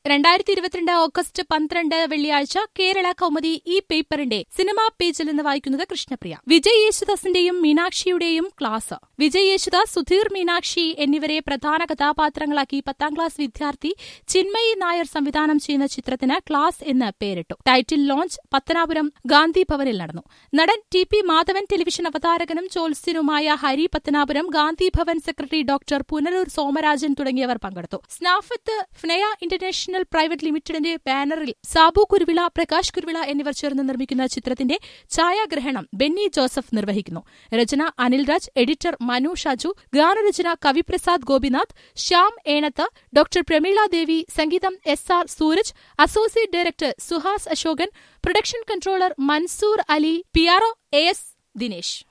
രണ്ടായിരത്തി ഇരുപത്തിരണ്ട് ഓഗസ്റ്റ് പന്ത്രണ്ട് വെള്ളിയാഴ്ച കേരള കൗമുദി ഈ പേപ്പറിന്റെ സിനിമാ പേജിൽ നിന്ന് വായിക്കുന്നത് കൃഷ്ണപ്രിയ വിജയ് യേശുദാസിന്റെയും മീനാക്ഷിയുടെയും ക്ലാസ് വിജയ് യേശുദാസ് സുധീർ മീനാക്ഷി എന്നിവരെ പ്രധാന കഥാപാത്രങ്ങളാക്കി പത്താം ക്ലാസ് വിദ്യാർത്ഥി ചിന്മയി നായർ സംവിധാനം ചെയ്യുന്ന ചിത്രത്തിന് ക്ലാസ് എന്ന് പേരിട്ടു ടൈറ്റിൽ ലോഞ്ച് പത്തനാപുരം ഗാന്ധി ഭവനിൽ നടന്നു നടൻ ടി പി മാധവൻ ടെലിവിഷൻ അവതാരകനും ജോത്സ്യനുമായ ഹരി പത്തനാപുരം ഗാന്ധി ഭവൻ സെക്രട്ടറി ഡോക്ടർ പുനലൂർ സോമരാജൻ തുടങ്ങിയവർ പങ്കെടുത്തു സ്നാഫത്ത് ഫ്നയ ഇന്റർനാഷണൽ പ്രൈവറ്റ് ലിമിറ്റഡിന്റെ ബാനറിൽ സാബു കുരുവിള പ്രകാശ് കുരുവിള എന്നിവർ ചേർന്ന് നിർമ്മിക്കുന്ന ചിത്രത്തിന്റെ ഛായാഗ്രഹണം ബെന്നി ജോസഫ് നിർവഹിക്കുന്നു രചന അനിൽ രാജ് എഡിറ്റർ മനു ഷാജു ഗാനരചന കവിപ്രസാദ് ഗോപിനാഥ് ശ്യാം ഏണത്ത് ഡോക്ടർ പ്രമീള ദേവി സംഗീതം S R Sooraj associate director Suhas Ashokan production controller Mansoor Ali PRO A S Dinesh